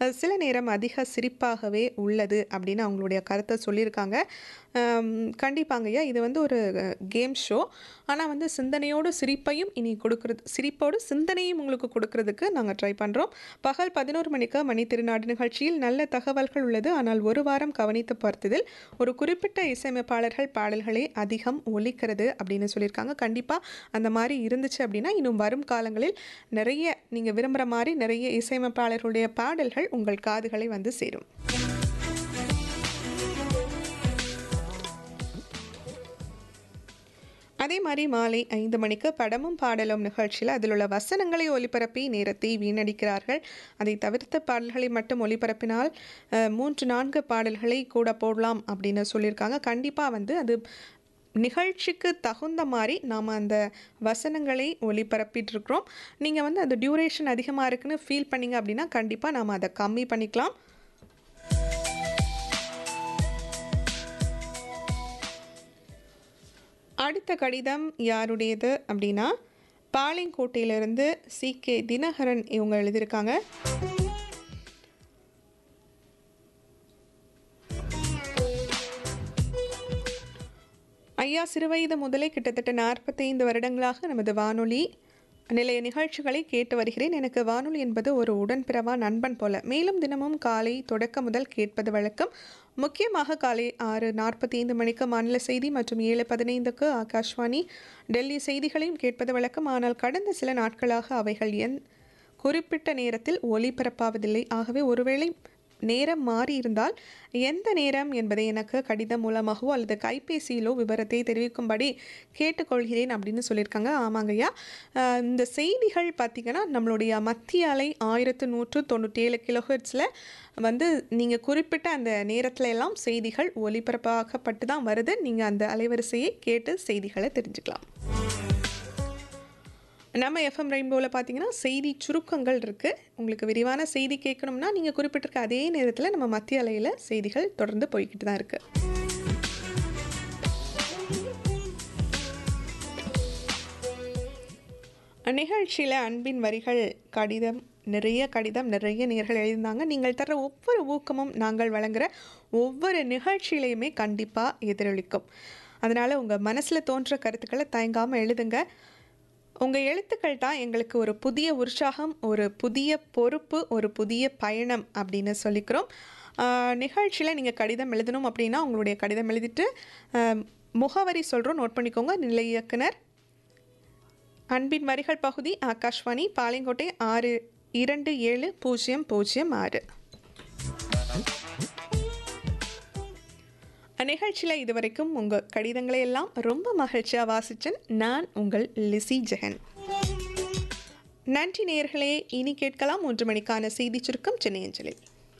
அ சில நேரம் அதிக சிரிப்பாகவே உள்ளது அப்படின்னு அவங்களுடைய கருத்தை சொல்லியிருக்காங்க. அம் கண்டிப்பாங்கய்யா. இது வந்து ஒரு கேம் ஷோ. ஆனா வந்து சிந்தனையோடு சிரிப்பையும் இனி கொடுக்குறது சிரிப்போடு சிந்தனையும் உங்களுக்கு கொடுக்கறதுக்கு நாங்க ட்ரை பண்றோம். பகல் 11 மணிக்கு மணி திருநாடு நிகழ்ச்சியில் நல்ல தகவல்கள் உள்ளது. ஆனால் ஒரு வாரம் கவனித்து பார்த்ததில் ஒரு குறிப்பிட்ட இசையமைப்பாளர்கள் பாடல்களே அதிகம் ஒலிக்கிறது அப்படின்னு சொல்லியிருக்காங்க. கண்டிப்பா அந்த மாரி இருந்துச்சு அப்படின்னா, இன்னும் வரும் காலங்களில் நிறைய நீங்க விரும்புற மாரி நிறைய இசையமைப்பாளர்களுடைய பாடல்கள் உங்கள் காதுகளை வந்து சேரும். அதே மாரி மாலை 5 மணிக்கு படமும் பாடலும் நிகழ்ச்சியில அதில் உள்ள வசனங்களை ஒலிபரப்பி நேரத்தை வீணடிக்கிறார்கள். அதை தவிர்த்த பாடல்களை மட்டும் ஒலிபரப்பினால் அ 3, 4 பாடல்களை கூட போடலாம் அப்படின்னு சொல்லியிருக்காங்க. கண்டிப்பா வந்து அது நிகழ்ச்சிக்கு தகுந்த மாரி நாம அந்த வசனங்களை ஒலிபரப்பிட்டுருக்கிறோம். நீங்க வந்து அது டியூரேஷன் அதிகமா இருக்குன்னு ஃபீல் பண்ணீங்க அப்படின்னா, கண்டிப்பா நாம அத கம்மி பண்ணிக்கலாம். அடுத்த கடிதம் யாருடையது அப்படின்னா, பாளையங்கோட்டையிலிருந்து சி.கே. தினகரன் இவங்க எழுதியிருக்காங்க. ஐயா சிறுவயது முதலே கிட்டத்தட்ட 45 வருடங்களாக நமது வானொலி நிலைய நிகழ்ச்சிகளை கேட்டு வருகிறேன். எனக்கு வானொலி என்பது ஒரு உடன்பிறவா நண்பன் போல. மேலும் தினமும் காலை தொடக்கம் முதல் கேட்பது வழக்கம். முக்கியமாக காலை 6:45 மணிக்கு மாநில செய்தி மற்றும் 7:15க்கு ஆகாஷ்வாணி டெல்லி செய்திகளையும் கேட்பது வழக்கம். ஆனால் கடந்த சில நாட்களாக அவைகள் என் குறிப்பிட்ட நேரத்தில் ஒலிபரப்பாவதில்லை. ஆகவே ஒருவேளை நேரம் மாறியிருந்தால் எந்த நேரம் என்பதை எனக்கு கடிதம் மூலமாகவோ அல்லது கைபேசியிலோ விவரத்தை தெரிவிக்கும்படி கேட்டுக்கொள்கிறேன் அப்படின்னு சொல்லியிருக்காங்க. ஆமாங்கய்யா. அ இந்த செய்திகள் பார்த்தீங்கன்னா, நம்மளுடைய மத்திய அலை 1197 கிலோஹெர்ட்ஸ்ல வந்து நீங்க குறிப்பிட்ட அந்த நேரத்துல எல்லாம் செய்திகள் ஒலிபரப்பாக்கப்பட்டு தான் வருது. நீங்க அந்த அலைவரிசையை கேட்டு செய்திகள தெரிஞ்சுக்கலாம். நம்ம எஃப்எம் ரெயின்போல பார்த்தீங்கன்னா, செய்தி சுருக்கங்கள் இருக்கு. உங்களுக்கு விரிவான செய்தி கேட்கணும்னா, நீங்க குறிப்பிட்டிருக்க அதே நேரத்துல நம்ம மத்திய அலையில செய்திகள் தொடர்ந்து போய்க்கிட்டு தான் இருக்கு. நிகழ்ச்சியில அன்பின் வரிகள் கடிதம் நிறைய கடிதம் நிறைய நேயர்கள் எழுதியிருந்தாங்க. நீங்கள் தர்ற ஒவ்வொரு ஊக்கமும் நாங்கள் வழங்குற ஒவ்வொரு நிகழ்ச்சியிலயுமே கண்டிப்பா எதிரொலிக்கும். அதனால உங்க மனசுல தோன்ற கருத்துக்கள தயங்காம எழுதுங்க. உங்க எழுத்துக்கள் தான் எங்களுக்கு ஒரு புதிய உற்சாகம், ஒரு புதிய பொறுப்பு, ஒரு புதிய பயணம் அப்படின்னு சொல்லிக்கிறோம். அ நிகழ்ச்சியில நீங்க கடிதம் எழுதணும் அப்படின்னா, உங்களுடைய கடிதம் எழுதிட்டு அ முகவரி சொல்றோம் நோட் பண்ணிக்கோங்க. நிலைய இயக்குனர் அன்பின் வரிகள் பகுதி ஆகாஷ்வாணி பாளையங்கோட்டை 627006. நிகழ்ச்சியில இதுவரைக்கும் உங்க கடிதங்களை எல்லாம் ரொம்ப மகிழ்ச்சியா வாசிச்சேன். நான் உங்கள் லிசி ஜெகன். நன்றி நேயர்களே. இனி கேட்கலாம் 3 மணிக்கான செய்தி சுருக்கம் சென்னை அஞ்சலில்.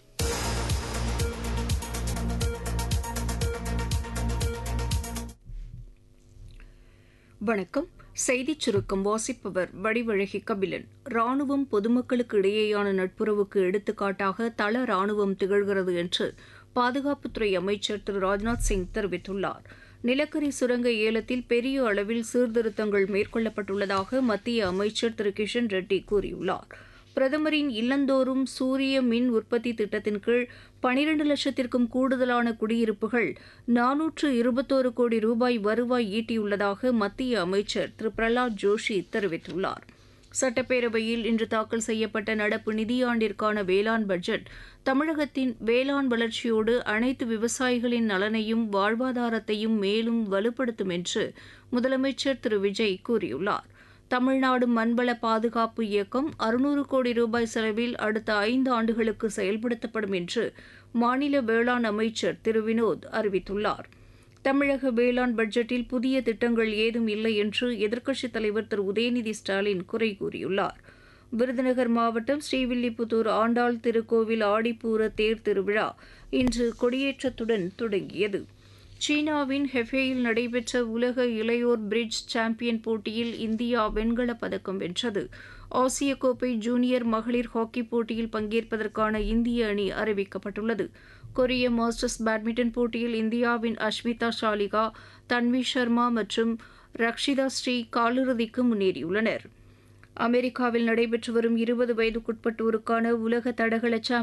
வணக்கம். செய்திச் சுருக்கம் வாசிப்பவர் வடிவழகி கபிலன். ராணுவம் பொதுமக்களுக்கு இடையேயான நட்புறவுக்கு எடுத்துக்காட்டாக தள ராணுவம் திகழ்கிறது என்று பாதுகாப்புத்துறை அமைச்சர் திரு ராஜ்நாத் சிங் தெரிவித்துள்ளார். நிலக்கரி சுரங்க ஏலத்தில் பெரிய அளவில் சீர்திருத்தங்கள் மேற்கொள்ளப்பட்டுள்ளதாக மத்திய அமைச்சர் திரு கிஷன் ரெட்டி கூறியுள்ளார். பிரதமரின் இல்லந்தோறும் சூரிய மின் உற்பத்தி திட்டத்தின் கீழ் பனிரண்டு லட்சத்திற்கும் கூடுதலான குடியிருப்புகள் நானூற்று இருபத்தோரு கோடி ரூபாய் வருவாய் ஈட்டியுள்ளதாக மத்திய அமைச்சர் திரு பிரலாத் ஜோஷி தெரிவித்துள்ளார். சட்டப்பேரவையில் இன்று தாக்கல் செய்யப்பட்ட நடப்பு நிதியாண்டிற்கான வேளாண் பட்ஜெட் தமிழகத்தின் வேளாண் வளர்ச்சியோடு அனைத்து விவசாயிகளின் நலனையும் வாழ்வாதாரத்தையும் மேலும் வலுப்படுத்தும் என்று முதலமைச்சர் திரு விஜய் கூறியுள்ளார். தமிழ்நாடு மண்வள பாதுகாப்பு இயக்கம் அறுநூறு கோடி ரூபாய் செலவில் அடுத்த ஐந்து ஆண்டுகளுக்கு செயல்படுத்தப்படும் என்று மாநில வேளாண் அமைச்சர் திரு வினோத் அறிவித்துள்ளார். தமிழக வேளாண் பட்ஜெட்டில் புதிய திட்டங்கள் ஏதும் இல்லை என்று எதிர்க்கட்சித் தலைவர் திரு உதயநிதி ஸ்டாலின் குறை கூறியுள்ளார். விருதுநகர் மாவட்டம் ஸ்ரீவில்லிபுத்தூர் ஆண்டாள் திருக்கோவில் ஆடிப்பூர தேர் திருவிழா இன்று கொடியேற்றத்துடன் தொடங்கியது. சீனாவின் ஹெஃபேயில் நடைபெற்ற உலக இளையோர் பிரிட்ஜ் சாம்பியன் போட்டியில் இந்தியா வெண்கலப் பதக்கம் வென்றது. ஆசிய கோப்பை ஜூனியர் மகளிர் ஹாக்கிப் போட்டியில் பங்கேற்பதற்கான இந்திய அணி அறிவிக்கப்பட்டுள்ளது. கொரிய மாஸ்டர்ஸ் பேட்மிண்டன் போட்டியில் இந்தியாவின் அஷ்மிதா ஷாலிகா, தன்வி ஷர்மா மற்றும் ரக்ஷிதா ஸ்ரீ காலிறுதிக்கு முன்னேறியுள்ளனர். அமெரிக்காவில் நடைபெற்று வரும் இருபது வயதுக்குட்பட்டோருக்கான உலக தடகள